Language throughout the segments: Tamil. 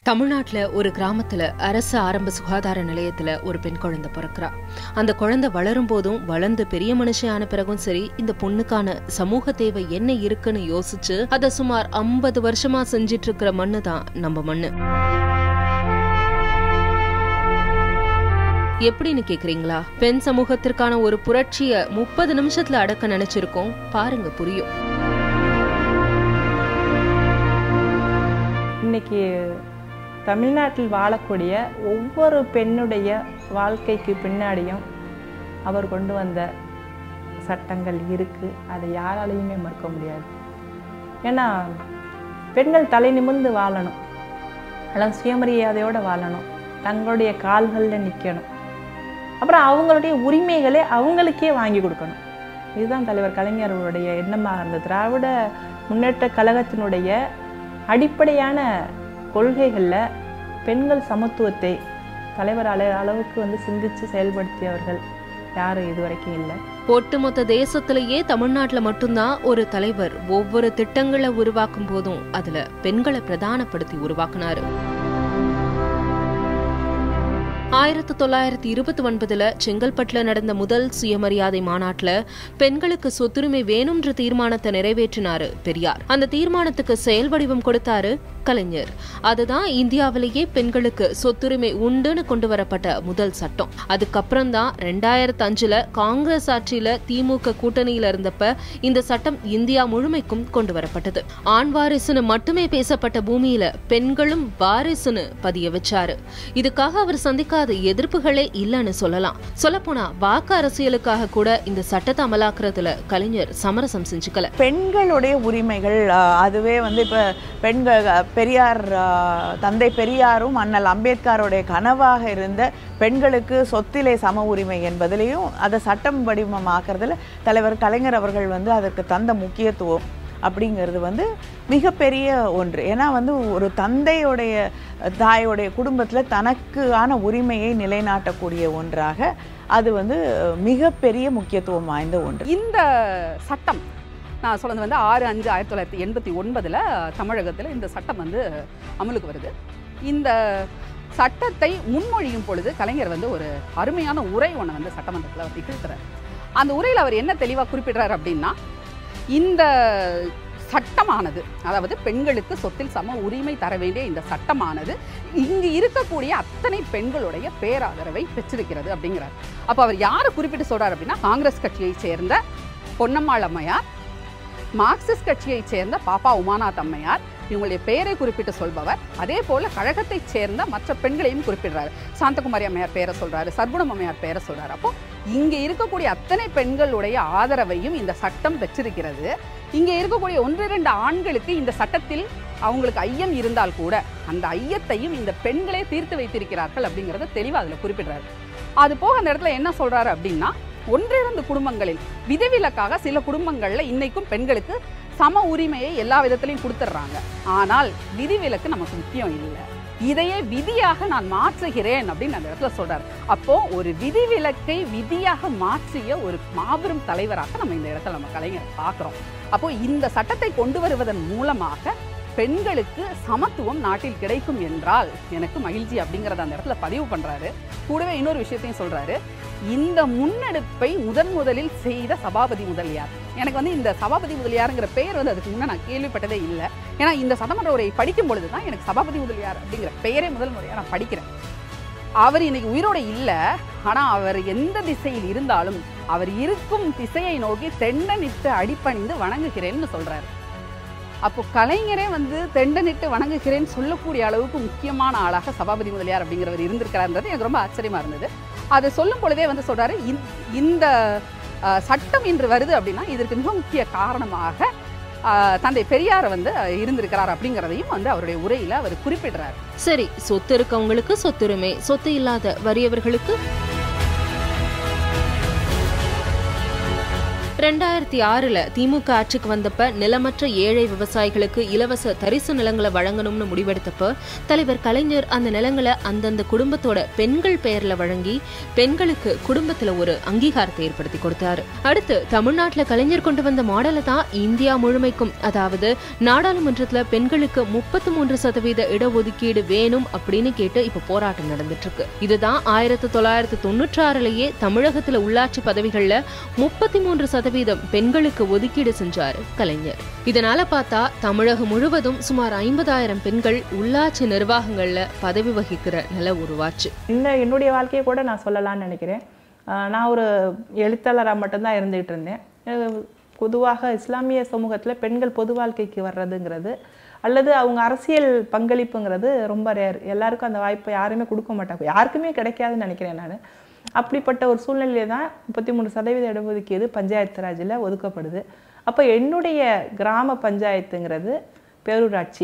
தமிழ்நாட்டுல ஒரு கிராமத்துல அரசு ஆரம்ப சுகாதார நிலையத்துல ஒரு பெண் குழந்தை பிறக்கிறா அந்த குழந்தை வளரும் போதும் வளர்ந்து பெரிய மனுஷியான பிறகும் சரி இந்த பொண்ணுக்கான சமூக தேவை என்ன இருக்குன்னு யோசிச்சு அதை சுமார் ஐம்பது வருஷமா செஞ்சிட்டு இருக்கிற மண்ணு தான் நம்ம மண்ணு எப்படின்னு கேக்குறீங்களா பெண் சமூகத்திற்கான ஒரு புரட்சிய முப்பது நிமிஷத்துல அடக்க நினைச்சிருக்கோம் பாருங்க புரியும் இன்னைக்கு தமிழ்நாட்டில் வாழக்கூடிய ஒவ்வொரு பெண்ணுடைய வாழ்க்கைக்கு பின்னாடியும் அவர் கொண்டு வந்த சட்டங்கள் இருக்குது அதை யாராலையுமே மறுக்க முடியாது ஏன்னா பெண்கள் தலை நிமிர்ந்து வாழணும் எல்லாம் சுயமரியாதையோடு வாழணும் தங்களுடைய கால்களில் நிற்கணும் அப்புறம் அவங்களுடைய உரிமைகளை அவங்களுக்கே வாங்கி கொடுக்கணும் இதுதான் தலைவர் கலைஞர் அவருடைய எண்ணமாக இருந்தது திராவிட முன்னேற்ற கழகத்தினுடைய அடிப்படையான கொள்கைகளில் பெண்கள் சமத்துவத்தை தலைவர் அள அளவுக்கு வந்து சிந்திச்சு செயல்படுத்தியவர்கள் யாரும் இதுவரைக்கும் இல்லை ஒட்டுமொத்த தேசத்திலேயே தமிழ்நாட்டுல மட்டும்தான் ஒரு தலைவர் ஒவ்வொரு திட்டங்களை உருவாக்கும் போதும் அதுல பெண்களை பிரதானப்படுத்தி உருவாக்குனாரு ஆயிரத்தி தொள்ளாயிரத்தி இருபத்தி ஒன்பதுல செங்கல்பட்டுல நடந்த முதல் சுயமரியாதை மாநாட்டுல பெண்களுக்கு சொத்துரிமை வேணும்ன்ற தீர்மானத்தை நிறைவேற்றினாரு பெரியார் அந்த தீர்மானத்துக்கு செயல் வடிவம் கொடுத்தாரு கலைஞர் அதுதான் இந்தியாவிலேயே பெண்களுக்கு சொத்துரிமை உண்டுன்னு கொண்டு வரப்பட்ட முதல் சட்டம் அதுக்கப்புறம் தான் ரெண்டாயிரத்தி அஞ்சுல காங்கிரஸ் ஆட்சியில திமுக கூட்டணியில இருந்தப்ப இந்த சட்டம் இந்தியா முழுமைக்கும் கொண்டு வரப்பட்டது ஆண் வாரிசுன்னு மட்டுமே பேசப்பட்ட பூமியில பெண்களும் வாரிசுன்னு பதிய வச்சாரு இதுக்காக அவர் சந்திக்காத எதிர்ப்புகளே இல்லைன்னு சொல்லலாம் சொல்லப்போனா வாக்கு அரசியலுக்காக கூட இந்த சட்டத்தை அமலாக்குறதுல கலைஞர் சமரசம் செஞ்சுக்கல பெண்களுடைய உரிமைகள் அஹ், அதுவே வந்து இப்போ பெண்கள் அஹ், பெரியார் அஹ், தந்தை பெரியாரும் அண்ணல் அம்பேத்கருடைய கனவாக இருந்த பெண்களுக்கு சொத்திலே சம உரிமை என்பதிலையும் அதை சட்டம் வடிவமாக்குறதுல தலைவர் கலைஞர் அவர்கள் வந்து அதற்கு தந்த முக்கியத்துவம் அப்படிங்கிறது வந்து மிகப்பெரிய ஒன்று ஏன்னா வந்து ஒரு தந்தையுடைய தாயோடைய குடும்பத்தில் தனக்கான உரிமையை நிலைநாட்டக்கூடிய ஒன்றாக அது வந்து மிகப்பெரிய முக்கியத்துவம் வாய்ந்த ஒன்று இந்த சட்டம் நான் சொன்னது வந்து ஆறு அஞ்சு ஆயிரத்தி தொள்ளாயிரத்தி எண்பத்தி ஒன்பதில் தமிழகத்தில் இந்த சட்டம் வந்து அமலுக்கு வருது இந்த சட்டத்தை முன்மொழியும் பொழுது கலைஞர் வந்து ஒரு அருமையான உரை ஒன்று வந்து சட்டமன்றத்தில் அவர் நிகழ்த்துறார் அந்த உரையில் அவர் என்ன தெளிவாக குறிப்பிடுறார் அப்படின்னா இந்த சட்டமானது அதாவது பெண்களுக்கு சொத்தில் சம உரிமை தர வேண்டிய இந்த சட்டமானது இங்கு இருக்கக்கூடிய அத்தனை பெண்களுடைய பேராதரவை பெற்றிருக்கிறது அப்படிங்கிறார் அப்போ அவர் யாரை குறிப்பிட்டு சொல்றார் அப்படின்னா காங்கிரஸ் கட்சியைச் சேர்ந்த பொன்னம்மாள் அம்மையார் மார்க்சிஸ்ட் கட்சியைச் சேர்ந்த பாப்பா உமாநாத் அம்மையார் இவங்களுடைய பெயரை குறிப்பிட்டு சொல்பவர் அதே போல கழகத்தைச் சேர்ந்த மற்ற பெண்களையும் குறிப்பிடுறாரு சாந்தகுமாரி அம்மையார் பெயரை சொல்றாரு சர்க்குணம் அம்மையார் பெயரை சொல்றாரு அப்போ இங்கே இருக்கக்கூடிய அத்தனை பெண்களுடைய ஆதரவையும் இந்த சட்டம் பெற்றிருக்கிறது இங்கே இருக்கக்கூடிய ஒன்று இரண்டு ஆண்களுக்கு இந்த சட்டத்தில் அவங்களுக்கு ஐயம் இருந்தால் கூட அந்த ஐயத்தையும் இந்த பெண்களே தீர்த்து வைத்திருக்கிறார்கள் அப்படிங்கிறத தெளிவாக அதில் குறிப்பிடுறாரு அது போக அந்த இடத்துல என்ன சொல்றாரு அப்படின்னா ஒன்றிரண்டு குடும்பங்களில் விதிவிலக்காக சில குடும்பங்கள்ல இன்னைக்கும் பெண்களுக்கு சம உரிமையை எல்லா விதத்திலையும் கொடுத்துட்றாங்க ஆனால் விதிவிலக்கு நமக்கு முக்கியம் இல்லை இதையே விதியாக நான் மாற்றுகிறேன் அப்படின்னு அந்த இடத்துல சொல்றாரு அப்போ ஒரு விதிவிலக்கை விதியாக மாற்றிய ஒரு மாபெரும் தலைவராக நம்ம இந்த இடத்துல நம்ம கலைஞரை பார்க்குறோம் அப்போ இந்த சட்டத்தை கொண்டு வருவதன் மூலமாக பெண்களுக்கு சமத்துவம் நாட்டில் கிடைக்கும் என்றால் எனக்கு மகிழ்ச்சி அப்படிங்கிறத அந்த இடத்துல பதிவு பண்றாரு கூடவே இன்னொரு விஷயத்தையும் சொல்றாரு இந்த முன்னெடுப்பை முதன் முதலில் செய்த சபாபதி முதலியார் எனக்கு வந்து இந்த சபாபதி முதலியாருங்கிற பெயர் வந்து அதுக்கு முன்னே நான் கேள்விப்பட்டதே இல்லை ஏன்னா இந்த சட்டமன்ற உரையை படிக்கும் பொழுது தான் எனக்கு சபாபதி முதலியார் அப்படிங்கிற பெயரே முதல் முறையாக நான் படிக்கிறேன் அவர் இன்னைக்கு உயிரோட இல்லை ஆனால் அவர் எந்த திசையில் இருந்தாலும் அவர் இருக்கும் திசையை நோக்கி தெண்டனிட்டு அடிப்பணிந்து வணங்குகிறேன்னு சொல்றாரு அப்போ கலைஞரே வந்து தெண்டனிட்டு வணங்குகிறேன்னு சொல்லக்கூடிய அளவுக்கு முக்கியமான ஆளாக சபாபதி முதலியார் அப்படிங்கிறவர் இருந்திருக்கிறார்ன்றது எனக்கு ரொம்ப ஆச்சரியமா இருந்தது அதை சொல்லும் பொழுதே வந்து சொல்றாரு இந்த- இந்த அஹ், சட்டம் இன்று வருது அப்படின்னா இதற்கு மிக முக்கிய காரணமாக அஹ், தந்தை பெரியார் வந்து அஹ், இருந்திருக்கிறார் அப்படிங்கிறதையும் வந்து அவருடைய உரையில அவர் குறிப்பிடுறார் சரி சொத்து இருக்கவங்களுக்கு சொத்துரிமை சொத்து இல்லாத வறியவர்களுக்கு ரெண்டாயிரத்தி ஆறுல திமுக ஆட்சிக்கு வந்தப்ப நிலமற்ற ஏழை விவசாயிகளுக்கு இலவச தரிசு நிலங்களை வழங்கணும்னு முடிவெடுத்தப்ப தலைவர் கலைஞர் அந்த நிலங்களை அந்தந்த குடும்பத்தோட பெண்கள் பெயர்ல வழங்கி பெண்களுக்கு குடும்பத்துல ஒரு அங்கீகாரத்தை ஏற்படுத்தி கொடுத்தாரு அடுத்து தமிழ்நாட்டுல கலைஞர் கொண்டு வந்த மாடலை தான் இந்தியா முழுமைக்கும் அதாவது நாடாளுமன்றத்துல பெண்களுக்கு முப்பத்தி மூன்று சதவீத இடஒதுக்கீடு வேணும் அப்படின்னு கேட்டு இப்ப போராட்டம் நடந்துட்டு இருக்கு இதுதான் ஆயிரத்தி தொள்ளாயிரத்தி தொண்ணூற்றி ஆறுலயே தமிழகத்துல உள்ளாட்சி பதவிகள்ல முப்பத்தி மூன்று சதவீதம் பெண்களுக்கு ஒதுக்கீடு செஞ்சாரு கலைஞர் இதனால பார்த்தா தமிழகம் முழுவதும் சுமார் ஐம்பதாயிரம் பெண்கள் உள்ளாட்சி நிர்வாகங்கள்ல பதவி வகிக்கிற நிலை உருவாச்சு என்ன என்னுடைய வாழ்க்கையை கூட நான் சொல்லலாம்னு நினைக்கிறேன் ஆஹ் நான் ஒரு எழுத்தாளராக மட்டும்தான் இருந்துகிட்டு இருந்தேன் அஹ் பொதுவாக இஸ்லாமிய சமூகத்தில் பெண்கள் பொது வாழ்க்கைக்கு வர்றதுங்கிறது அல்லது அவங்க அரசியல் பங்களிப்புங்கிறது ரொம்ப ரேர் எல்லாருக்கும் அந்த வாய்ப்பை யாருமே கொடுக்க மாட்டாங்க யாருக்குமே கிடைக்காதுன்னு நினைக்கிறேன் நான் அப்படிப்பட்ட ஒரு சூழ்நிலையில தான் முப்பத்தி மூணு சதவீத இடஒதுக்கீடு பஞ்சாயத்து ராஜில் ஒதுக்கப்படுது அப்போ என்னுடைய கிராம பஞ்சாயத்துங்கிறது பேரூராட்சி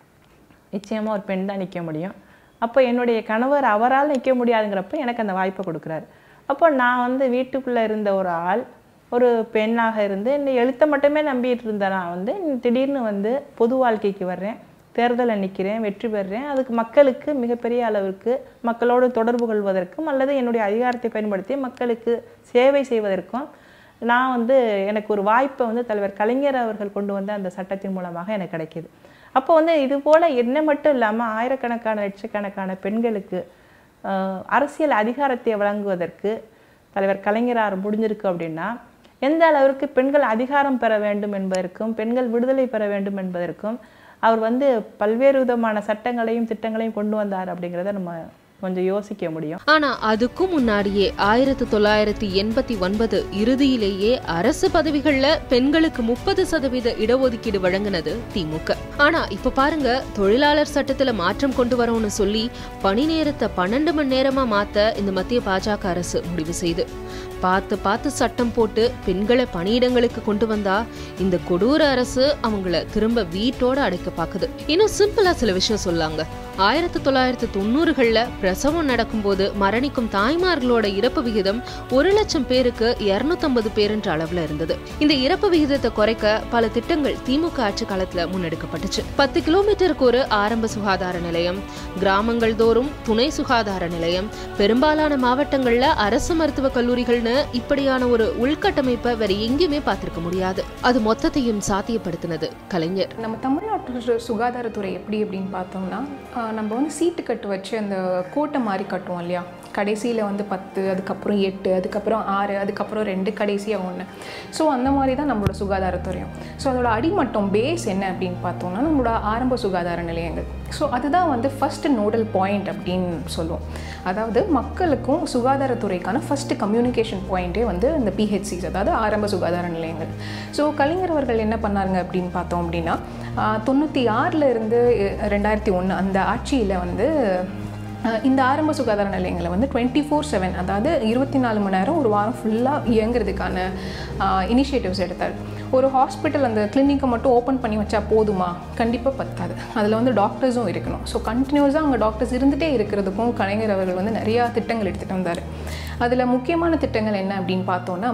நிச்சயமாக ஒரு பெண் தான் நிற்க முடியும் அப்போ என்னுடைய கணவர் அவரால் நிற்க முடியாதுங்கிறப்ப எனக்கு அந்த வாய்ப்பை கொடுக்குறாரு அப்போ நான் வந்து வீட்டுக்குள்ளே இருந்த ஒரு ஆள் ஒரு பெண்ணாக இருந்து இந்த எழுத்தை மட்டுமே நம்பிட்டு இருந்த நான் வந்து திடீர்னு வந்து பொது வாழ்க்கைக்கு வர்றேன் தேர்தலில் நிற்கிறேன் வெற்றி பெறுறேன் அதுக்கு மக்களுக்கு மிகப்பெரிய அளவிற்கு மக்களோடு தொடர்பு கொள்வதற்கும் அல்லது என்னுடைய அதிகாரத்தை பயன்படுத்தி மக்களுக்கு சேவை செய்வதற்கும் நான் வந்து எனக்கு ஒரு வாய்ப்பை வந்து தலைவர் கலைஞர் அவர்கள் கொண்டு வந்த அந்த சட்டத்தின் மூலமாக எனக்கு கிடைக்கிது அப்போ வந்து இது போல என்ன மட்டும் இல்லாமல் ஆயிரக்கணக்கான லட்சக்கணக்கான பெண்களுக்கு ஆஹ், அரசியல் அதிகாரத்தை வழங்குவதற்கு தலைவர் கலைஞரார் முடிஞ்சிருக்கு அப்படின்னா எந்த அளவிற்கு பெண்கள் அதிகாரம் பெற வேண்டும் என்பதற்கும் பெண்கள் விடுதலை பெற வேண்டும் என்பதற்கும் அவர் வந்து பல்வேறு விதமான சட்டங்களையும் திட்டங்களையும் கொண்டு வந்தார் அப்படிங்கிறத நம்ம கொஞ்சம் யோசிக்க முடியும் ஆனா அதுக்கும் முன்னாடியே ஆயிரத்தி தொள்ளாயிரத்தி எண்பத்தி ஒன்பது இறுதியிலேயே அரசு பதவிகள்ல பெண்களுக்கு முப்பது சதவீத இடஒதுக்கீடு வழங்கினது திமுக ஆனா இப்ப பாருங்க தொழிலாளர் சட்டத்துல மாற்றம் கொண்டு வரோம்னு சொல்லி பணி நேரத்தை பன்னெண்டு மணி நேரமா மாத்த இந்த மத்திய பாஜக அரசு முடிவு செய்து பார்த்து பார்த்து சட்டம் போட்டு பெண்களை பணியிடங்களுக்கு கொண்டு வந்தா இந்த கொடூர அரசு அவங்கள திரும்ப வீட்டோட அடைக்க பாக்குது இன்னும் சிம்பிளா சில விஷயம் சொல்லாங்க ஆயிரத்தி தொள்ளாயிரத்தி தொண்ணூறுகள்ல பிரசவம் நடக்கும்போது மரணிக்கும் தாய்மார்களோட இறப்பு விகிதம் ஒரு லட்சம் பேருக்கு இருநூத்தம்பது பேருன்ற அளவுல இருந்தது இந்த இறப்பு விகிதத்தை குறைக்க பல திட்டங்கள் திமுக ஆட்சி காலத்துல முன்னெடுக்கப்பட்டுச்சு பத்து கிலோமீட்டருக்கு ஒரு ஆரம்ப சுகாதார நிலையம் கிராமங்கள் தோறும் துணை சுகாதார நிலையம் பெரும்பாலான மாவட்டங்கள்ல அரசு மருத்துவக் கல்லூரிகள்னு இப்படியான ஒரு உள்கட்டமைப்பை வேற எங்கேயுமே பார்த்திருக்க முடியாது அது மொத்தத்தையும் சாத்தியப்படுத்தினது கலைஞர் நம்ம தமிழ்நாட்டு சு- சுகாதாரத்துறை எப்படி அப்படின்னு பார்த்தோம்னா ஆஹ் நம்ம வந்து சீட்டு கட்டு வச்சு அந்த கோட்டை மாதிரி கட்டுவோம் இல்லையா கடைசியில் வந்து பத்து அதுக்கப்புறம் எட்டு அதுக்கப்புறம் ஆறு அதுக்கப்புறம் ரெண்டு கடைசியாக ஒன்று ஸோ அந்த மாதிரி தான் நம்மளோட சுகாதாரத்துறையும் ஸோ அதோட அடிமட்டம் பேஸ் என்ன அப்படின்னு பார்த்தோம்னா நம்மளோட ஆரம்ப சுகாதார நிலையங்கள் ஸோ அதுதான் வந்து ஃபர்ஸ்ட் நோடல் பாயிண்ட் அப்படின்னு சொல்லுவோம் அதாவது மக்களுக்கும் சுகாதாரத்துறைக்கான ஃபர்ஸ்ட் கம்யூனிகேஷன் பாயிண்ட்டே வந்து இந்த பிஹெச்சிஸ் அதாவது ஆரம்ப சுகாதார நிலையங்கள் ஸோ கலைஞர் அவர்கள் என்ன பண்ணாருங்க அப்படின்னு பார்த்தோம் அப்படின்னா ஆஹ் தொண்ணூற்றி ஆறில் இருந்து அஹ், ரெண்டாயிரத்தி ஒன்று அந்த ஆட்சியில் வந்து அஹ், இந்த ஆரம்ப சுகாதார நிலையங்களை வந்து டுவெண்ட்டி ஃபோர் செவன் அதாவது இருபத்தி நாலு மணி நேரம் ஒரு வாரம் ஃபுல்லாக இயங்குறதுக்கான இனிஷியேட்டிவ்ஸ் எடுத்தார் ஒரு ஹாஸ்பிட்டல் அந்த கிளினிக்கை மட்டும் ஓப்பன் பண்ணி வச்சா போதுமா கண்டிப்பாக பத்தாது அதில் வந்து டாக்டர்ஸும் இருக்கணும் ஸோ கண்டினியூஸாக அங்கே டாக்டர்ஸ் இருந்துகிட்டே இருக்கிறதுக்கும் கலைஞர் அவர்கள் வந்து நிறையா திட்டங்கள் எடுத்துகிட்டு வந்தார் அதில் முக்கியமான திட்டங்கள் என்ன அப்படின்னு பார்த்தோன்னா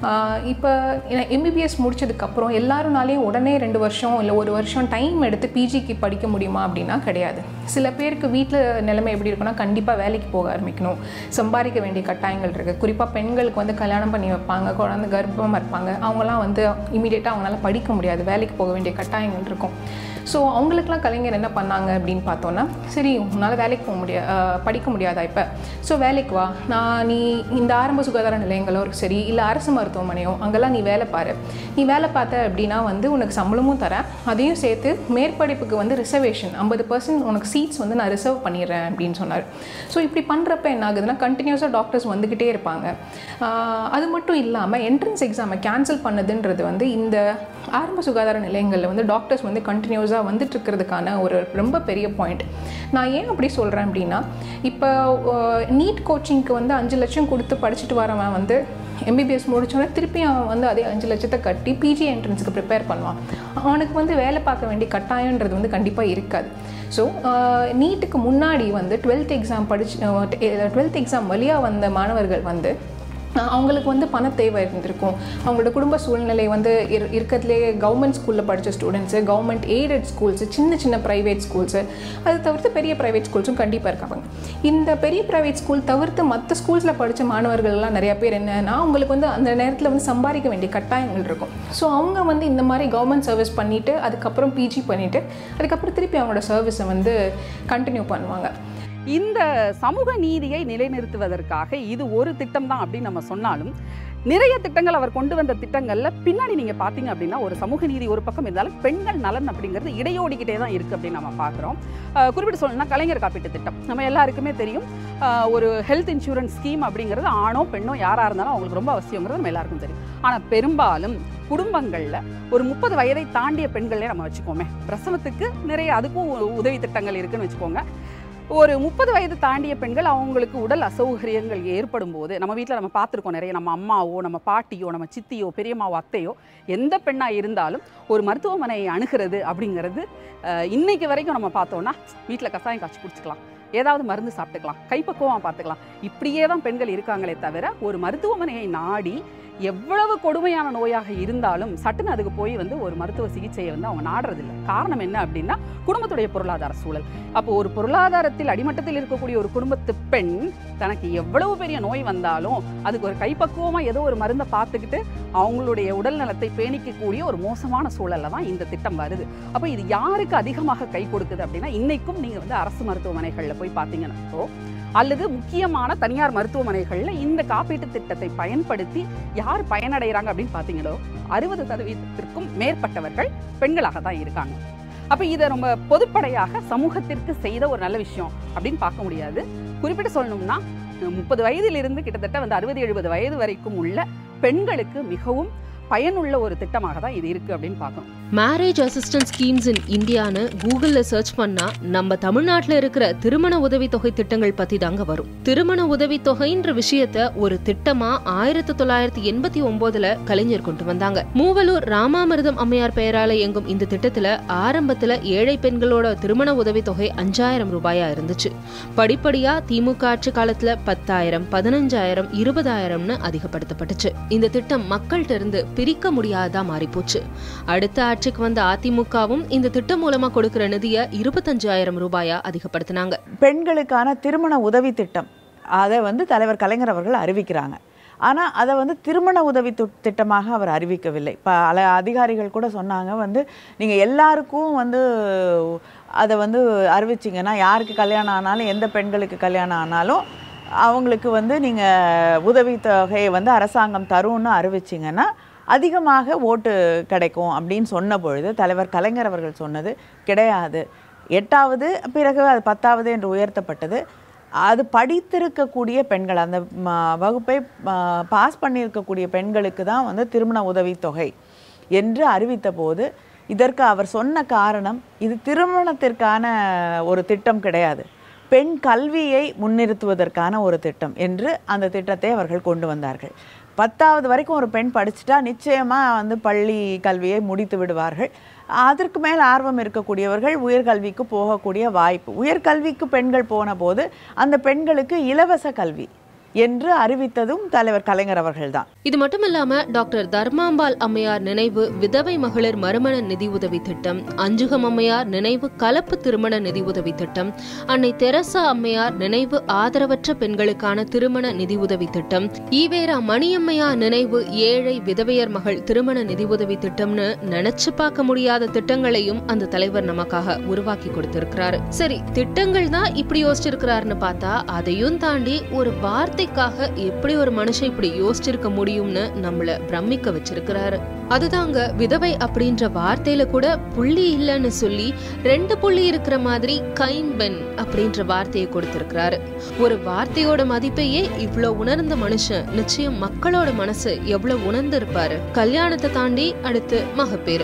இப்போ எம்பிபிஎஸ் முடிச்சதுக்கப்புறம் எல்லாருனாலையும் உடனே ரெண்டு வருஷம் இல்லை ஒரு வருஷம் டைம் எடுத்து பிஜிக்கு படிக்க முடியுமா அப்படின்னா கிடையாது சில பேருக்கு வீட்டில் நிலைமை எப்படி இருக்குன்னா கண்டிப்பாக வேலைக்கு போக ஆரம்பிக்கணும் சம்பாதிக்க வேண்டிய கட்டாயங்கள் இருக்குது குறிப்பாக பெண்களுக்கு வந்து கல்யாணம் பண்ணி வைப்பாங்க குழந்தை கர்ப்பமாக இருப்பாங்க அவங்களாம் வந்து இமீடியட்டாக அவங்களால படிக்க முடியாது வேலைக்கு போக வேண்டிய கட்டாயங்கள் இருக்கும் ஸோ அவங்களுக்குலாம் கலைஞர் என்ன பண்ணாங்க அப்படின்னு பார்த்தோன்னா சரி உன்னால் வேலைக்கு போக முடியா அஹ் படிக்க முடியாதா இப்போ ஸோ வேலைக்கு வா நான் நீ இந்த ஆரம்ப சுகாதார நிலையங்களோ இருக்கு சரி இல்லை அரசு மருத்துவமனையோ அங்கெல்லாம் நீ வேலை பாரு நீ வேலை பார்த்த அப்படின்னா வந்து உனக்கு சம்பளமும் தரேன் அதையும் சேர்த்து மேற்படிப்புக்கு வந்து ரிசர்வேஷன் ஐம்பது பர்சன்ட் உனக்கு சீட்ஸ் வந்து நான் ரிசர்வ் பண்ணிடுறேன் அப்படின்னு சொன்னார் ஸோ இப்படி பண்ணுறப்ப என்ன ஆகுதுன்னா கண்டினியூஸாக டாக்டர்ஸ் வந்துக்கிட்டே இருப்பாங்க ஆஹ் அது மட்டும் இல்லாமல் என்ட்ரன்ஸ் எக்ஸாமை கேன்சல் பண்ணதுன்றது வந்து இந்த ஆரம்ப சுகாதார நிலையங்களில் வந்து டாக்டர்ஸ் வந்து கண்டினியூஸாக வந்துட்டு இருக்கிறதுக்கான ஒரு ரொம்ப பெரிய பாயிண்ட் நான் ஏன் அப்படி சொல்கிறேன் அப்படின்னா இப்போ நீட் கோச்சிங்க்கு வந்து அஞ்சு லட்சம் கொடுத்து படிச்சுட்டு வரவன் வந்து எம்பிபிஎஸ் முடிச்சோடனே திருப்பி அவன் வந்து அதே அஞ்சு லட்சத்தை கட்டி பிஜி என்ட்ரன்ஸுக்கு ப்ரிப்பேர் பண்ணுவான் அவனுக்கு வந்து வேலை பார்க்க வேண்டிய கட்டாயன்றது வந்து கண்டிப்பாக இருக்காது ஸோ நீட்டுக்கு முன்னாடி வந்து டுவெல்த் எக்ஸாம் படிச்சு டுவெல்த் எக்ஸாம் வழியாக வந்த மாணவர்கள் வந்து அஹ் அவங்களுக்கு வந்து பண தேவை இருந்திருக்கும் அவங்களோட குடும்ப சூழ்நிலை வந்து இரு இருக்கிறதுலே கவர்மெண்ட் ஸ்கூலில் படித்த ஸ்டூடெண்ட்ஸு கவர்மெண்ட் எய்டட் ஸ்கூல்ஸு சின்ன சின்ன ப்ரைவேட் ஸ்கூல்ஸு அது தவிர்த்து பெரிய ப்ரைவேட் ஸ்கூல்ஸும் கண்டிப்பாக இருக்காங்க இந்த பெரிய ப்ரைவேட் ஸ்கூல் தவிர்த்து மற்ற ஸ்கூல்ஸில் படித்த மாணவர்கள்லாம் நிறைய பேர் என்னன்னா அவங்களுக்கு வந்து அந்த நேரத்தில் வந்து சம்பாதிக்க வேண்டிய கட்டாயங்கள் இருக்கும் ஸோ அவங்க வந்து இந்த மாதிரி கவர்மெண்ட் சர்வீஸ் பண்ணிவிட்டு அதுக்கப்புறம் பிஜி பண்ணிவிட்டு அதுக்கப்புறம் திருப்பி அவங்களோட சர்வீஸை வந்து கண்டினியூ பண்ணுவாங்க இந்த சமூக நீதியை நிலைநிறுத்துவதற்காக இது ஒரு திட்டம் தான் அப்படின்னு நம்ம சொன்னாலும் நிறைய திட்டங்கள் அவர் கொண்டு வந்த திட்டங்கள்ல பின்னாடி நீங்க பாத்தீங்க அப்படின்னா ஒரு சமூக நீதி ஒரு பக்கம் இருந்தாலும் பெண்கள் நலன் அப்படிங்கிறது இடையோடிக்கிட்டே தான் இருக்கு அப்படின்னு நம்ம பார்க்குறோம் குறிப்பிட்டு சொல்லணும்னா கலைஞர் காப்பீட்டு திட்டம் நம்ம எல்லாருக்குமே தெரியும் அஹ், ஒரு ஹெல்த் இன்சூரன்ஸ் ஸ்கீம் அப்படிங்கிறது ஆணோ பெண்ணோ யாரா இருந்தாலும் அவங்களுக்கு ரொம்ப அவசியங்கிறது நம்ம எல்லாருக்கும் தெரியும் ஆனா பெரும்பாலும் குடும்பங்கள்ல ஒரு முப்பது வயதை தாண்டிய பெண்களே நம்ம வச்சுக்கோமே பிரசவத்துக்கு நிறைய அதுக்கும் உதவி திட்டங்கள் இருக்குன்னு வச்சுக்கோங்க ஒரு முப்பது வயது தாண்டிய பெண்கள் அவங்களுக்கு உடல் அசௌகரியங்கள் ஏற்படும் போது நம்ம வீட்டில் நம்ம பார்த்துருக்கோம் நிறைய நம்ம அம்மாவோ நம்ம பாட்டியோ நம்ம சித்தியோ பெரியம்மாவோ அத்தையோ எந்த பெண்ணாக இருந்தாலும் ஒரு மருத்துவமனையை அணுகிறது அப்படிங்கிறது அஹ், இன்னைக்கு வரைக்கும் நம்ம பார்த்தோம்னா வீட்டில் கசாயம் காய்ச்சி குடிச்சுக்கலாம் ஏதாவது மருந்து சாப்பிட்டுக்கலாம் கைப்பக்குவமாக பார்த்துக்கலாம் இப்படியே தான் பெண்கள் இருக்காங்களே தவிர ஒரு மருத்துவமனையை நாடி எவ்வளவு கொடுமையான நோயாக இருந்தாலும் சட்டுன்னு அதுக்கு போய் வந்து ஒரு மருத்துவ சிகிச்சையை வந்து அவங்க நாடுறதில்லை காரணம் என்ன அப்படின்னா குடும்பத்துடைய பொருளாதார சூழல் அப்போ ஒரு பொருளாதாரத்தில் அடிமட்டத்தில் இருக்கக்கூடிய ஒரு குடும்பத்து பெண் தனக்கு எவ்வளவு பெரிய நோய் வந்தாலும் அதுக்கு ஒரு கைப்பக்குவமா ஏதோ ஒரு மருந்தை பார்த்துக்கிட்டு அவங்களுடைய உடல் நலத்தை பேணிக்கக்கூடிய ஒரு மோசமான சூழல்ல தான் இந்த திட்டம் வருது அப்போ இது யாருக்கு அதிகமாக கை கொடுக்குது அப்படின்னா இன்னைக்கும் நீங்க வந்து அரசு மருத்துவமனைகள்ல போய் பார்த்தீங்கன்னா அல்லது முக்கியமான தனியார் மருத்துவமனைகள்ல இந்த காப்பீட்டு திட்டத்தை பயன்படுத்தி யார் பயனடைகிறாங்க அப்படின்னு பார்த்தீங்களோ அறுபது சதவீதத்திற்கும் மேற்பட்டவர்கள் பெண்களாக தான் இருக்காங்க அப்ப இதை ரொம்ப பொதுப்படையாக சமூகத்திற்கு செய்த ஒரு நல்ல விஷயம் அப்படின்னு பார்க்க முடியாது குறிப்பிட்டு சொல்லணும்னா முப்பது வயதிலிருந்து கிட்டத்தட்ட வந்து அறுபது எழுபது வயது வரைக்கும் உள்ள பெண்களுக்கு மிகவும் பயனுள்ள ஒரு திட்டமாக தான் இது இருக்கு அப்படின்னு பார்க்கணும் மேரேஜ் அசிஸ்டன்ட் ஸ்கீம்ஸ் இன் இந்தியான்னு கூகுள்ல சர்ச் பண்ணா நம்ம தமிழ்நாட்டுல இருக்கிற திருமண உதவித்தொகை திட்டங்கள் பத்தி தாங்க வரும் திருமண உதவித்தொகைன்ற விஷயத்த ஒரு திட்டமா ஆயிரத்தி தொள்ளாயிரத்தி எண்பத்தி ஒன்பதுல கலைஞர் கொண்டு வந்தாங்க மூவலூர் ராமாமிர்தம் அம்மையார் பெயரால இயங்கும் இந்த திட்டத்துல ஆரம்பத்துல ஏழை பெண்களோட திருமண உதவித்தொகை அஞ்சாயிரம் ரூபாயா இருந்துச்சு படிப்படியா திமுக ஆட்சி காலத்துல பத்தாயிரம் பதினஞ்சாயிரம் இருபதாயிரம்னு அதிகப்படுத்தப்பட்டுச்சு இந்த திட்டம் மக்கள்கிட்ட இருந்து பிரிக்க முடியாததா மாறிப்போச்சு அடுத்த ஆட்சிக்கு வந்த அதிமுகவும் இந்த திட்டம் மூலமா கொடுக்கிற நிதியை இருபத்தஞ்சாயிரம் ரூபாயா அதிகப்படுத்தினாங்க பெண்களுக்கான திருமண உதவி திட்டம் அதை வந்து தலைவர் கலைஞர் அவர்கள் அறிவிக்கிறாங்க ஆனால் அதை வந்து திருமண உதவி து- திட்டமாக அவர் அறிவிக்கவில்லை பல அதிகாரிகள் கூட சொன்னாங்க வந்து நீங்கள் எல்லாருக்கும் வந்து அதை வந்து அறிவிச்சிங்கன்னா யாருக்கு கல்யாணம் ஆனாலும் எந்த பெண்களுக்கு கல்யாணம் ஆனாலும் அவங்களுக்கு வந்து நீங்கள் உதவித்தொகையை வந்து அரசாங்கம் தரும்னு அறிவிச்சிங்கன்னா அதிகமாக ஓட்டு கிடைக்கும் அப்படின்னு சொன்ன பொழுது தலைவர் கலைஞர் அவர்கள் சொன்னது கிடையாது எட்டாவது பிறகு அது பத்தாவது என்று உயர்த்தப்பட்டது அது படித்திருக்கக்கூடிய பெண்கள் அந்த ம- வகுப்பை பாஸ் பண்ணியிருக்கக்கூடிய பெண்களுக்கு தான் வந்து திருமண உதவித்தொகை என்று அறிவித்த போது இதற்கு அவர் சொன்ன காரணம் இது திருமணத்திற்கான ஒரு திட்டம் கிடையாது பெண் கல்வியை முன்னிறுத்துவதற்கான ஒரு திட்டம் என்று அந்த திட்டத்தை அவர்கள் கொண்டு வந்தார்கள் பத்தாவது வரைக்கும் ஒரு பெண் படிச்சுட்டா நிச்சயமாக வந்து பள்ளி கல்வியை முடித்து விடுவார்கள் அதற்கு மேல் ஆர்வம் இருக்கக்கூடியவர்கள் உயர்கல்விக்கு போகக்கூடிய வாய்ப்பு உயர்கல்விக்கு பெண்கள் போன போது அந்த பெண்களுக்கு இலவச கல்வி என்று அறிவித்ததும் தலைவர் கலைஞர் அவர்கள்தான் இது மட்டும் இல்லாம டாக்டர் தர்மாம்பாள் அம்மையார் நினைவு விதவை மகளிர் மறுமண நிதி உதவி திட்டம் அஞ்சுகம் அம்மையார் நினைவு கலப்பு திருமண நிதி உதவி திட்டம் அன்னை தெரசா அம்மையார் நினைவு ஆதரவற்ற பெண்களுக்கான திருமண நிதி உதவி திட்டம் ஈவேரா மணியம்மையார் நினைவு ஏழை விதவையர் மகள் திருமண நிதி உதவி திட்டம்னு நினைச்சு பார்க்க முடியாத திட்டங்களையும் அந்த தலைவர் நமக்காக உருவாக்கி கொடுத்திருக்கிறாரு சரி திட்டங்கள் தான் இப்படி யோசிச்சிருக்கிறாருன்னு பார்த்தா அதையும் தாண்டி ஒரு வார்த்தைக்காக எப்படி ஒரு மனுஷன் இப்படி யோசிச்சிருக்க முடியும்னு நம்மள பிரமிக்க வச்சிருக்கிறாரு அதுதாங்க விதவை அப்படின்ற வார்த்தையில கூட புள்ளி இல்லைன்னு சொல்லி ரெண்டு புள்ளி இருக்கிற மாதிரி கைம்பெண் அப்படின்ற வார்த்தையை கொடுத்திருக்கிறாரு ஒரு வார்த்தையோட மதிப்பையே இவ்ளோ உணர்ந்த மனுஷன் நிச்சயம் மக்களோட மனசு எவ்வளவு உணர்ந்து இருப்பாரு கல்யாணத்தை தாண்டி அடுத்து மகப்பேறு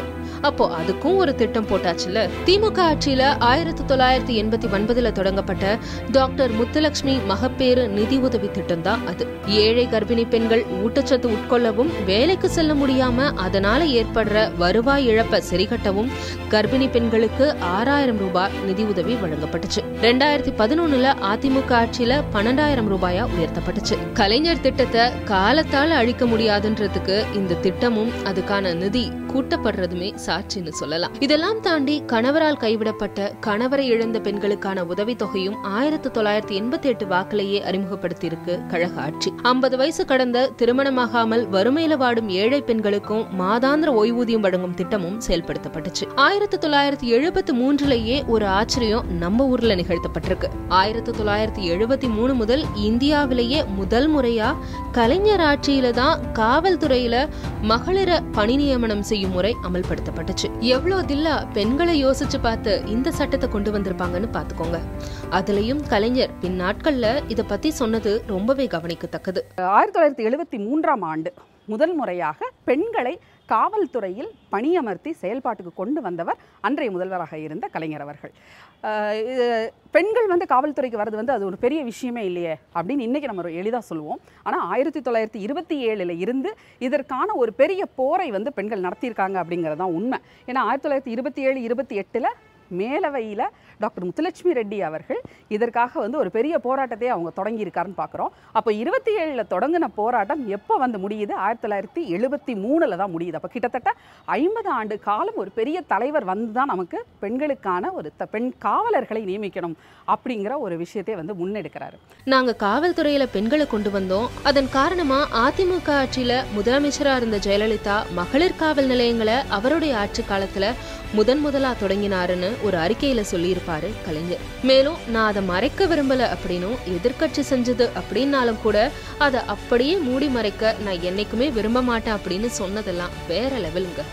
அப்போ அதுக்கும் ஒரு திட்டம் போட்டாச்சுல்ல திமுக ஆட்சியில ஆயிரத்தி தொள்ளாயிரத்தி எண்பத்தி ஒன்பதுல தொடங்கப்பட்ட டாக்டர் முத்துலட்சுமி மகப்பேறு நிதி உதவி திட்டம் தான் அது ஏழை கர்ப்பிணி பெண்கள் ஊட்டச்சத்து உட்கொள்ளவும் வேலைக்கு செல்ல முடியாம அதனால ஏற்படுற வருவாய் இழப்ப சரிகட்டவும் கர்ப்பிணி பெண்களுக்கு ஆறாயிரம் ரூபாய் நிதி உதவி வழங்கப்பட்டுச்சு ரெண்டாயிரத்தி பதினொன்னுல அதிமுக ஆட்சியில பன்னெண்டாயிரம் ரூபாயா உயர்த்தப்பட்டுச்சு கலைஞர் திட்டத்தை காலத்தால அழிக்க முடியாதுன்றதுக்கு இந்த திட்டமும் அதுக்கான நிதி கூட்டப்படுறதுமே சாட்சின்னு சொல்லலாம் இதெல்லாம் தாண்டி கணவரால் கைவிடப்பட்ட கணவரை இழந்த பெண்களுக்கான உதவித்தொகையும் ஆயிரத்தி தொள்ளாயிரத்தி எண்பத்தி எட்டு வாக்கிலேயே அறிமுகப்படுத்தியிருக்கு கழக ஆட்சி ஐம்பது வயசு கடந்த திருமணமாகாமல் வறுமையில வாடும் ஏழை பெண்களுக்கும் மாதாந்திர ஓய்வூதியம் வழங்கும் திட்டமும் செயல்படுத்தப்பட்டுச்சு ஆயிரத்தி தொள்ளாயிரத்தி எழுபத்தி மூன்றுலயே ஒரு ஆச்சரியம் நம்ம ஊர்ல நிகழ்த்தப்பட்டிருக்கு ஆயிரத்தி தொள்ளாயிரத்தி எழுபத்தி மூணு முதல் இந்தியாவிலேயே முதல் முறையா கலைஞர் ஆட்சியில தான் காவல்துறையில மகளிர பணி நியமனம் செய்யும் முறை அமல்படுத்தப்பட்டுச்சு எவ்வளவு தில்லா பெண்களை யோசிச்சு பார்த்து இந்த சட்டத்தை கொண்டு வந்திருப்பாங்கன்னு பாத்துக்கோங்க அதுலயும் கலைஞர் பின் நாட்கள்ல இத பத்தி சொன்னது ரொம்பவே கவனிக்கத்தக்கது ஆயிரத்தி தொள்ளாயிரத்தி எழுபத்தி மூன்றாம் ஆண்டு முதல் முறையாக பெண்களை காவல்துறையில் பணியமர்த்தி செயல்பாட்டுக்கு கொண்டு வந்தவர் அன்றைய முதல்வராக இருந்த கலைஞர் அவர்கள் அஹ் இது பெண்கள் வந்து காவல்துறைக்கு வர்றது வந்து அது ஒரு பெரிய விஷயமே இல்லையே அப்படின்னு இன்றைக்கி நம்ம எளிதாக சொல்லுவோம் ஆனால் ஆயிரத்தி தொள்ளாயிரத்தி இருபத்தி ஏழில் இருந்து இதற்கான ஒரு பெரிய போரை வந்து பெண்கள் நடத்தியிருக்காங்க அப்படிங்கிறது தான் உண்மை ஏன்னா ஆயிரத்தி தொள்ளாயிரத்தி இருபத்தி ஏழு இருபத்தி எட்டில் மேலவையில் டாக்டர் முத்துலட்சுமி ரெட்டி அவர்கள் இதற்காக வந்து ஒரு பெரிய போராட்டத்தை அவங்க தொடங்கியிருக்காருன்னு பார்க்குறோம் அப்போ இருபத்தி ஏழில் தொடங்கின போராட்டம் எப்போ வந்து முடியுது ஆயிரத்தி தொள்ளாயிரத்தி எழுபத்தி மூணில் தான் முடியுது அப்போ கிட்டத்தட்ட ஐம்பது ஆண்டு காலம் ஒரு பெரிய தலைவர் வந்து தான் நமக்கு பெண்களுக்கான ஒரு த- பெண் காவலர்களை நியமிக்கணும் அப்படிங்கிற ஒரு விஷயத்தை வந்து முன்னெடுக்கிறாரு நாங்க காவல்துறையில பெண்களை கொண்டு வந்தோம் அதன் காரணமா அதிமுக ஆட்சியில முதலமைச்சரா இருந்த ஜெயலலிதா மகளிர் காவல் நிலையங்களை அவருடைய ஆட்சி காலத்துல முதன் முதலா தொடங்கினாருன்னு ஒரு அறிக்கையில சொல்லியிருப்பாரு கலைஞர் மேலும் நான் அதை மறைக்க விரும்பல அப்படின்னும் எதிர்க்கட்சி செஞ்சது அப்படின்னாலும் கூட அதை அப்படியே மூடி மறைக்க நான் என்னைக்குமே விரும்ப மாட்டேன் அப்படின்னு சொன்னதெல்லாம் வேற லெவலுங்க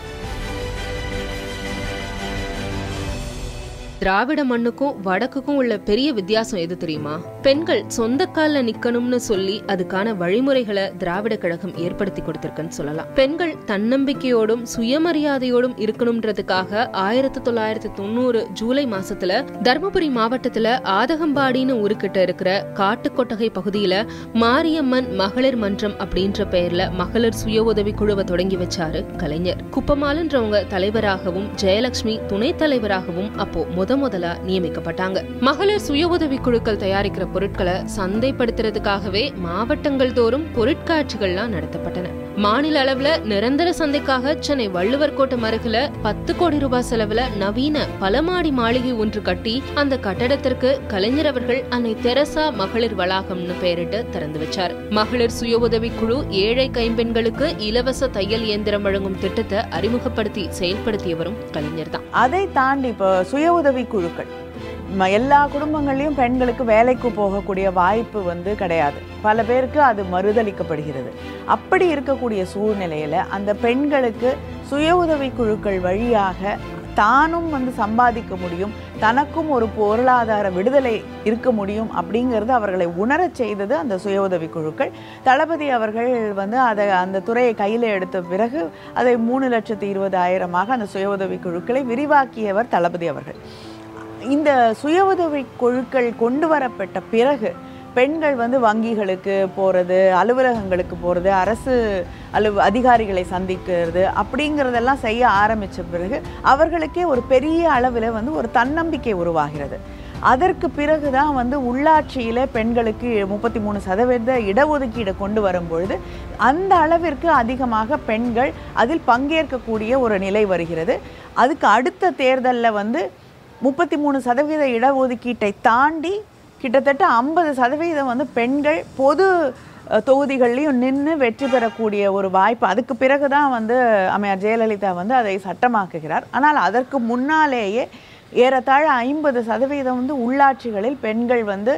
திராவிட மண்ணுக்கும் வடக்குக்கும் உள்ள பெரிய வித்தியாசம் எது தெரியுமா பெண்கள் சொந்த கால்ல நிக்கணும்னு சொல்லி அதுக்கான வழிமுறைகளை திராவிட கழகம் ஏற்படுத்தி கொடுத்திருக்குன்னு சொல்லலாம் பெண்கள் தன்னம்பிக்கையோடும் சுயமரியாதையோடும் இருக்கணும்ன்றதுக்காக ஆயிரத்தி தொள்ளாயிரத்தி தொண்ணூறு ஜூலை மாசத்துல தர்மபுரி மாவட்டத்துல ஆதகம்பாடின்னு ஊருக்கிட்ட இருக்கிற காட்டுக்கொட்டகை பகுதியில மாரியம்மன் மகளிர் மன்றம் அப்படின்ற பெயர்ல மகளிர் சுய உதவி குழுவை தொடங்கி வச்சாரு கலைஞர் குப்பமாலுன்றவங்க தலைவராகவும் ஜெயலட்சுமி துணைத் தலைவராகவும் அப்போ முத முதலா நியமிக்கப்பட்டாங்க மகளிர் சுய உதவி குழுக்கள் தயாரிக்கிற பொருட்களை சந்தைப்படுத்துறதுக்காகவே மாவட்டங்கள் தோறும் பொருட்காட்சிகள்லாம் நடத்தப்பட்டன மாநில அளவுல நிரந்தர சந்தைக்காக சென்னை வள்ளுவர் கோட்டம் அருகில பத்து கோடி ரூபாய் செலவுல நவீன பலமாடி மாளிகை ஒன்று கட்டி அந்த கட்டடத்திற்கு கலைஞர் அவர்கள் அன்னை தெரசா மகளிர் வளாகம்னு பெயரிட்டு திறந்து வச்சார் மகளிர் சுய உதவி குழு ஏழை கைம்பெண்களுக்கு இலவச தையல் இயந்திரம் வழங்கும் திட்டத்தை அறிமுகப்படுத்தி செயல்படுத்தியவரும் கலைஞர் தான் அதை தாண்டி இப்போ சுய உதவி குழுக்கள் ம- எல்லா குடும்பங்கள்லையும் பெண்களுக்கு வேலைக்கு போகக்கூடிய வாய்ப்பு வந்து கிடையாது பல பேருக்கு அது மறுதளிக்கப்படுகிறது அப்படி இருக்கக்கூடிய சூழ்நிலையில் அந்த பெண்களுக்கு சுய உதவி குழுக்கள் வழியாக தானும் வந்து சம்பாதிக்க முடியும் தனக்கும் ஒரு பொருளாதார விடுதலை இருக்க முடியும் அப்படிங்கிறது அவர்களை உணரச் செய்தது அந்த சுய உதவி குழுக்கள் தளபதி அவர்கள் வந்து அதை அந்த துறையை கையில் எடுத்த பிறகு அதை மூணு லட்சத்தி இருபதாயிரமாக அந்த சுய உதவி குழுக்களை விரிவாக்கியவர் தளபதி அவர்கள் இந்த சுய உதவி குழுக்கள் கொண்டு வரப்பட்ட பிறகு பெண்கள் வந்து வங்கிகளுக்கு போகிறது அலுவலகங்களுக்கு போகிறது அரசு அலுவ அதிகாரிகளை சந்திக்கிறது அப்படிங்கிறதெல்லாம் செய்ய ஆரம்பித்த பிறகு அவர்களுக்கே ஒரு பெரிய அளவில் வந்து ஒரு தன்னம்பிக்கை உருவாகிறது அதற்கு பிறகு தான் வந்து உள்ளாட்சியில் பெண்களுக்கு முப்பத்தி மூணு சதவீத இடஒதுக்கீடு கொண்டு வரும்பொழுது அந்த அளவிற்கு அதிகமாக பெண்கள் அதில் பங்கேற்கக்கூடிய ஒரு நிலை வருகிறது அதுக்கு அடுத்த தேர்தலில் வந்து முப்பத்தி மூணு சதவீத இடஒதுக்கீட்டை தாண்டி கிட்டத்தட்ட ஐம்பது சதவீதம் வந்து பெண்கள் பொது அஹ், தொகுதிகள்லையும் நின்று வெற்றி பெறக்கூடிய ஒரு வாய்ப்பு அதுக்கு பிறகு தான் வந்து அம்மையார் ஜெயலலிதா வந்து அதை சட்டமாக்குகிறார் ஆனால் அதற்கு முன்னாலேயே ஏறத்தாழ ஐம்பது சதவீதம் வந்து உள்ளாட்சிகளில் பெண்கள் வந்து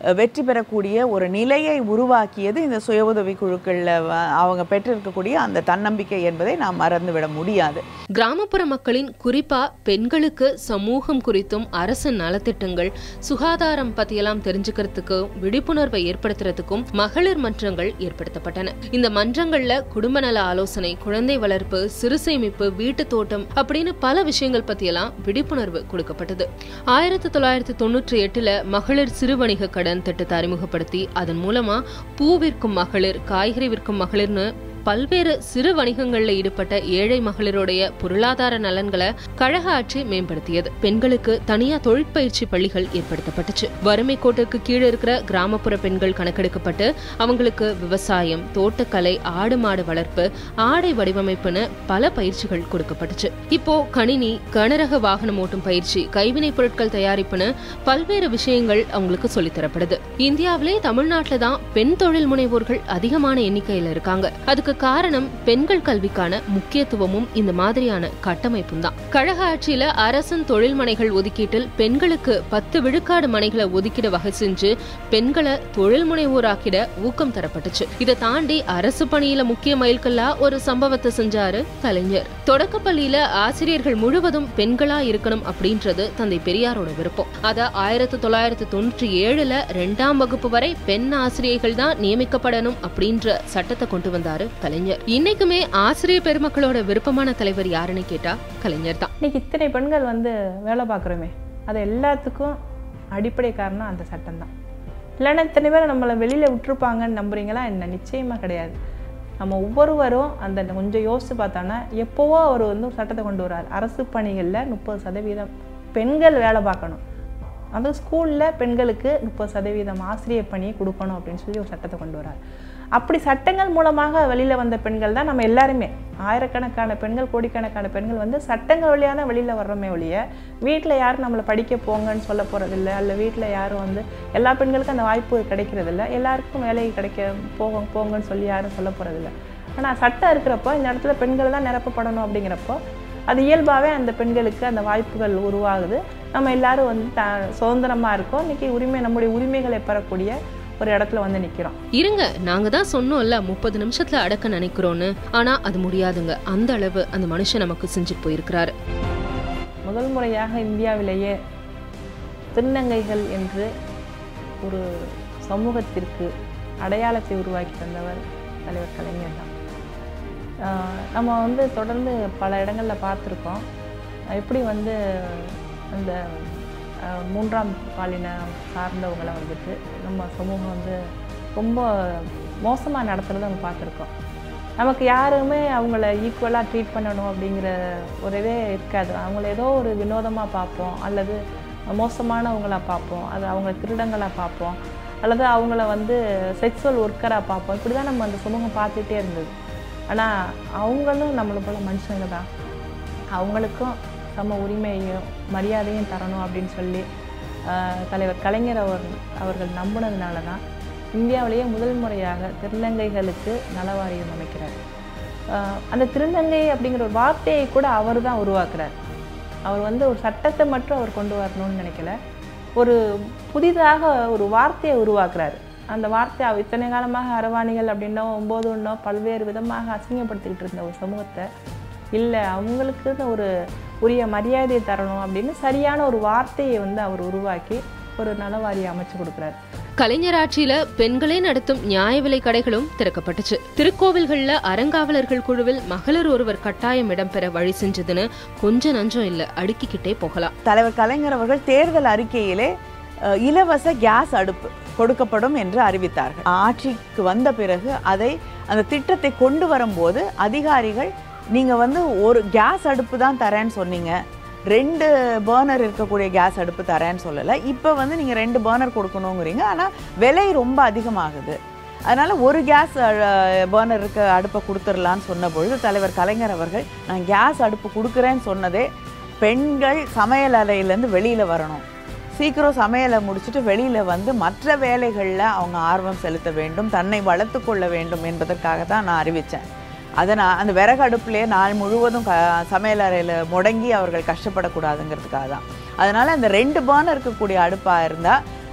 அஹ், வெற்றி பெறக்கூடிய ஒரு நிலையை உருவாக்கியது இந்த சுய உதவி குழுக்களில் அவங்க பெற்றிருக்கக்கூடிய அந்த தன்னம்பிக்கை என்பதை நாம் மறந்துவிட முடியாது கிராமப்புற மக்களின் குறிப்பா பெண்களுக்கு சமூகம் குறித்தும் அரசு நலத்திட்டங்கள் சுகாதாரம் பத்தியெல்லாம் தெரிஞ்சுக்கிறதுக்கும் விழிப்புணர்வை ஏற்படுத்துறதுக்கும் மகளிர் மன்றங்கள் ஏற்படுத்தப்பட்டன இந்த மன்றங்கள்ல குடும்ப நல ஆலோசனை குழந்தை வளர்ப்பு சிறு சேமிப்பு வீட்டு தோட்டம் அப்படின்னு பல விஷயங்கள் பத்தியெல்லாம் விழிப்புணர்வு கொடுக்கப்பட்டது ஆயிரத்தி தொள்ளாயிரத்தி தொண்ணூற்றி எட்டுல மகளிர் சிறு வணிக கடன் திட்டத்தை அறிமுகப்படுத்தி அதன் மூலமா பூ விற்கும் மகளிர் காய்கறி விற்கும் மகளிர்னு பல்வேறு சிறு வணிகங்கள்ல ஈடுபட்ட ஏழை மகளிருடைய பொருளாதார நலன்களை கழக ஆட்சி மேம்படுத்தியது பெண்களுக்கு தனியா தொழிற்பயிற்சி பள்ளிகள் ஏற்படுத்தப்பட்டுச்சு வறுமை கோட்டிற்கு கீழே இருக்கிற கிராமப்புற பெண்கள் கணக்கெடுக்கப்பட்டு அவங்களுக்கு விவசாயம் தோட்டக்கலை ஆடு மாடு வளர்ப்பு ஆடை வடிவமைப்புன்னு பல பயிற்சிகள் கொடுக்கப்பட்டுச்சு இப்போ கணினி கனரக வாகனம் ஓட்டும் பயிற்சி கைவினை பொருட்கள் தயாரிப்புன்னு பல்வேறு விஷயங்கள் அவங்களுக்கு சொல்லித் தரப்படுது இந்தியாவிலே தமிழ்நாட்டில தான் பெண் தொழில் முனைவோர்கள் அதிகமான எண்ணிக்கையில இருக்காங்க அதுக்கு காரணம் பெண்கள் கல்விக்கான முக்கியத்துவமும் இந்த மாதிரியான கட்டமைப்பும் தான் கழக ஆட்சியில அரசின் தொழில் மனைகள் ஒதுக்கீட்டில் பெண்களுக்கு பத்து விழுக்காடு மனைகளை ஒதுக்கிட வகை செஞ்சு பெண்களை தொழில் முனைவோராக்கிட ஊக்கம் தரப்பட்டுச்சு இதை தாண்டி அரசு பணியில முக்கிய மைல்கல்லா ஒரு சம்பவத்தை செஞ்சாரு கலைஞர் தொடக்கப்பள்ளியில ஆசிரியர்கள் முழுவதும் பெண்களா இருக்கணும் அப்படின்றது தந்தை பெரியாரோட விருப்பம் அத ஆயிரத்தி தொள்ளாயிரத்தி தொண்ணூற்றி ஏழுல ரெண்டாம் வகுப்பு வரை பெண் ஆசிரியர்கள் தான் நியமிக்கப்படணும் அப்படின்ற சட்டத்தை கொண்டு வந்தாரு கலைஞர் இன்னைக்குமே ஆசிரியர் பெருமக்களோட விருப்பமான தலைவர் யாருன்னு கேட்டா கலைஞர் தான் இன்னைக்கு இத்தனை பெண்கள் வந்து வேலை பார்க்குறோமே அது எல்லாத்துக்கும் அடிப்படை காரணம் அந்த சட்டம் தான் இல்லைன்னா இத்தனை பேர் நம்மளை வெளியில் விட்டுருப்பாங்கன்னு நம்புறீங்களா என்ன நிச்சயமாக கிடையாது நம்ம ஒவ்வொருவரும் அந்த கொஞ்சம் யோசித்து பார்த்தோன்னா எப்போவோ அவர் வந்து ஒரு சட்டத்தை கொண்டு வர்றார் அரசு பணிகளில் முப்பது சதவீதம் பெண்கள் வேலை பார்க்கணும் அதுவும் ஸ்கூலில் பெண்களுக்கு முப்பது சதவீதம் ஆசிரியர் பணியை கொடுக்கணும் அப்படின்னு சொல்லி ஒரு சட்டத்தை கொண்டு வரார் அப்படி சட்டங்கள் மூலமாக வெளியில் வந்த பெண்கள் தான் நம்ம எல்லாருமே ஆயிரக்கணக்கான பெண்கள் கோடிக்கணக்கான பெண்கள் வந்து சட்டங்கள் வழியாக தான் வெளியில் வர்றோமே ஒழிய வீட்டில் யாரும் நம்மளை படிக்க போங்கன்னு சொல்ல போகிறதில்ல அல்ல வீட்டில் யாரும் வந்து எல்லா பெண்களுக்கும் அந்த வாய்ப்பு கிடைக்கிறதில்ல எல்லாருக்கும் வேலை கிடைக்க போங்க போங்கன்னு சொல்லி யாரும் சொல்ல போகிறதில்ல ஆனால் சட்டம் இருக்கிறப்போ இந்த இடத்துல பெண்கள் தான் நிரப்பப்படணும் அப்படிங்கிறப்போ அது இயல்பாகவே அந்த பெண்களுக்கு அந்த வாய்ப்புகள் உருவாகுது நம்ம எல்லாரும் வந்து த சுதந்திரமாக இருக்கோம் இன்னைக்கு உரிமை நம்முடைய உரிமைகளை பெறக்கூடிய ஒரு இடத்துல வந்து நிற்கிறோம் இருங்க நாங்க தான் சொன்னோம்ல முப்பது நிமிஷத்துல அடக்க நினைக்கிறோன்னு ஆனா அது முடியாதுங்க அந்த அளவு அந்த மனுஷன் நமக்கு செஞ்சு போயிருக்கிறாரு முதல் முறையாக இந்தியாவிலேயே திருநங்கைகள் என்று ஒரு சமூகத்திற்கு அடையாளத்தை உருவாக்கி தந்தவர் தலைவர் கலைஞர் தான் ஆஹ் நம்ம வந்து தொடர்ந்து பல இடங்களில் பார்த்துருக்கோம் எப்படி வந்து அந்த ஆஹ் மூன்றாம் பாலினம் சார்ந்தவங்களை வந்துட்டு நம்ம சமூகம் வந்து ரொம்ப மோசமாக நடத்துகிறத நம்ம பார்த்துருக்கோம் நமக்கு யாருமே அவங்கள ஈக்குவலாக ட்ரீட் பண்ணணும் அப்படிங்கிற ஒரு இதே இருக்காது அவங்கள ஏதோ ஒரு வினோதமாக பார்ப்போம் அல்லது மோசமானவங்களா பார்ப்போம் அது அவங்க திருடங்களாக பார்ப்போம் அல்லது அவங்கள வந்து செக்ஸுவல் ஒர்க்கராக பார்ப்போம் இப்படி தான் நம்ம அந்த சமூகம் பார்த்துட்டே இருந்தது ஆனால் அவங்களும் நம்மளை போல மனுஷங்க தான் அவங்களுக்கும் சம உரிமையையும் மரியாதையும் தரணும் அப்படின்னு சொல்லி ஆஹ், தலைவர் கலைஞர் அவர் அவர்கள் நம்பினதுனால தான் இந்தியாவிலேயே முதல் முறையாக திருநங்கைகளுக்கு நலவாரியம் அமைக்கிறார் ஆஹ், அந்த திருநங்கை அப்படிங்கிற ஒரு வார்த்தையை கூட அவர் தான் உருவாக்குறார் அவர் வந்து ஒரு சட்டத்தை மட்டும் அவர் கொண்டு வரணும்னு நினைக்கல ஒரு புதிதாக ஒரு வார்த்தையை உருவாக்குறாரு அந்த வார்த்தை அவ இத்தனை காலமாக அரவாணிகள் அப்படின்னோ ஒம்பது ஒன்றோ பல்வேறு விதமாக அசிங்கப்படுத்திக்கிட்டு இருந்த ஒரு சமூகத்தை இல்லை அவங்களுக்குன்னு ஒரு உரிய மரியாதையை தரணும் அப்படின்னு சரியான ஒரு வார்த்தையை வந்து அவர் உருவாக்கி ஒரு நலவாரியை அமைச்சு கொடுக்குறாரு கலைஞர் ஆட்சியில பெண்களே நடத்தும் நியாய விலை கடைகளும் திறக்கப்பட்டுச்சு திருக்கோவில்கள்ல அறங்காவலர்கள் குழுவில் மகளிர் ஒருவர் கட்டாயம் இடம்பெற வழி செஞ்சதுன்னு கொஞ்ச நஞ்சம் இல்ல அடுக்கிக்கிட்டே போகலாம் தலைவர் கலைஞர் அவர்கள் தேர்தல் அறிக்கையிலே அஹ், இலவச கேஸ் அடுப்பு கொடுக்கப்படும் என்று அறிவித்தார்கள் ஆட்சிக்கு வந்த பிறகு அதை அந்த திட்டத்தை கொண்டு வரும்போது அதிகாரிகள் நீங்க வந்து ஒரு கேஸ் அடுப்பு தான் தரேன்னு சொன்னீங்க ரெண்டு பர்னர் இருக்கக்கூடிய கேஸ் அடுப்பு தரேன்னு சொல்லலை இப்போ வந்து நீங்கள் ரெண்டு பர்னர் கொடுக்கணுங்கிறீங்க ஆனால் விலை ரொம்ப அதிகமாகுது அதனால் ஒரு கேஸ் பர்னர் இருக்க அடுப்பை கொடுத்துடலான்னு சொன்ன பொழுது தலைவர் கலைஞர் அவர்கள் நான் கேஸ் அடுப்பு கொடுக்குறேன்னு சொன்னதே பெண்கள் சமையல் அறையிலேருந்து வெளியில் வரணும் சீக்கிரம் சமையலை முடிச்சுட்டு வெளியில் வந்து மற்ற வேலைகளில் அவங்க ஆர்வம் செலுத்த வேண்டும் தன்னை வளர்த்து கொள்ள வேண்டும் என்பதற்காக தான் நான் அறிவித்தேன் அதை நான் அந்த விறகு அடுப்புலேயே நாள் முழுவதும் க சமையல் அறையில் முடங்கி அவர்கள் கஷ்டப்படக்கூடாதுங்கிறதுக்காக தான் அதனால் அந்த ரெண்டு பர்னர் இருக்கக்கூடிய அடுப்பாக இருந்தால்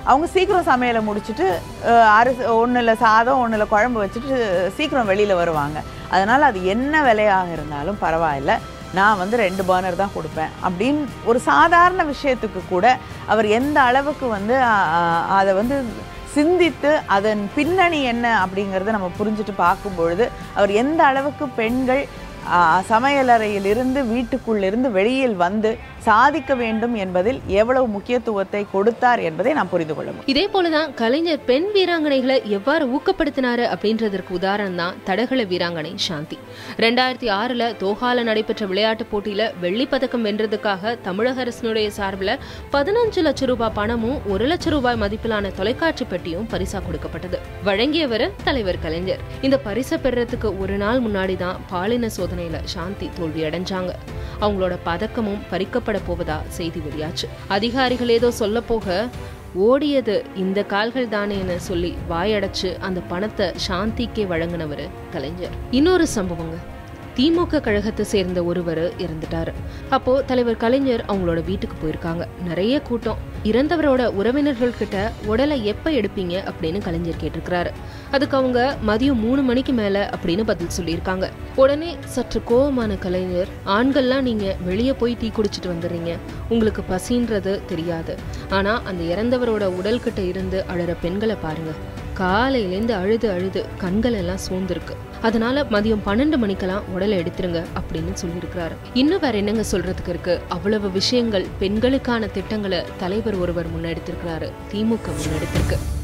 அவங்க சீக்கிரம் சமையலை முடிச்சுட்டு அஹ், அரிசி ஒன்றில் சாதம் ஒன்றில் குழம்பு வச்சுட்டு சீக்கிரம் வெளியில் வருவாங்க அதனால் அது என்ன விலையாக இருந்தாலும் பரவாயில்ல நான் வந்து ரெண்டு பர்னர் தான் கொடுப்பேன் அப்படின்னு ஒரு சாதாரண விஷயத்துக்கு கூட அவர் எந்த அளவுக்கு வந்து அ- அ- அதை வந்து சிந்தித்து அதன் பின்னணி என்ன அப்படிங்கிறத நம்ம புரிஞ்சுட்டு பார்க்கும் பொழுது அவர் எந்த அளவுக்கு பெண்கள் ஆ, சமையலறையிலிருந்து வீட்டுக்குள்ளிருந்து வெளியில் வந்து சாதிக்க வேண்டும் என்பதில் எவ்வளவு முக்கியத்துவத்தை கொடுத்தார் என்பதை நாம் புரிந்து கொள்ள முடியும் இதே போலதான் கலைஞர் பெண் வீராங்கனைகளை எவ்வாறு ஊக்கப்படுத்தினாரு அப்படின்றதற்கு உதாரணம் தான் தடகள வீராங்கனை சாந்தி ரெண்டாயிரத்தி ஆறுல தோஹால நடைபெற்ற விளையாட்டுப் போட்டியில வெள்ளிப் பதக்கம் வென்றதுக்காக தமிழக அரசினுடைய சார்பில் பதினஞ்சு லட்சம் ரூபாய் பணமும் ஒரு லட்சம் ரூபாய் மதிப்பிலான தொலைக்காட்சி பெட்டியும் பரிசா கொடுக்கப்பட்டது வழங்கியவர் தலைவர் கலைஞர் இந்த பரிசை பெறறதுக்கு ஒரு நாள் முன்னாடி தான் பாலின சோதனையில சாந்தி தோல்வி அடைஞ்சாங்க அவங்களோட பதக்கமும் பறிக்கப்பட போவதா செய்தி வெளியாச்சு அதிகாரிகள் ஏதோ சொல்ல போக ஓடியது இந்த கால்கள் தானேன்னு சொல்லி வாயடைச்சு அந்த பணத்தை சாந்திக்கே வழங்கினவர் கலைஞர் இன்னொரு சம்பவங்க திமுக கழகத்தை சேர்ந்த ஒருவர் இறந்துட்டாரு அப்போ தலைவர் கலைஞர் அவங்களோட வீட்டுக்கு போயிருக்காங்க நிறைய கூட்டம் இறந்தவரோட உறவினர்கள் கிட்ட உடலை எப்ப எடுப்பீங்க அப்படின்னு கலைஞர் கேட்டிருக்கிறாரு அதுக்கு அவங்க மதியம் மூணு மணிக்கு மேல அப்படின்னு பதில் சொல்லியிருக்காங்க உடனே சற்று கோபமான கலைஞர் ஆண்கள்லாம் நீங்க வெளியே போய் டீ குடிச்சிட்டு வந்துடுறீங்க உங்களுக்கு பசின்றது தெரியாது ஆனா அந்த இறந்தவரோட உடல் கிட்ட இருந்து அழற பெண்களை பாருங்க காலையிலேருந்து அழுது அழுது கண்கள் எல்லாம் சோர்ந்திருக்கு அதனால மதியம் பன்னெண்டு மணிக்கெல்லாம் உடலை எடுத்துருங்க அப்படின்னு சொல்லியிருக்கிறாரு இன்னும் வேற என்னங்க சொல்றதுக்கு இருக்கு அவ்வளவு விஷயங்கள் பெண்களுக்கான திட்டங்களை தலைவர் ஒருவர் முன்னெடுத்திருக்கிறாரு திமுக முன்னெடுத்திருக்கு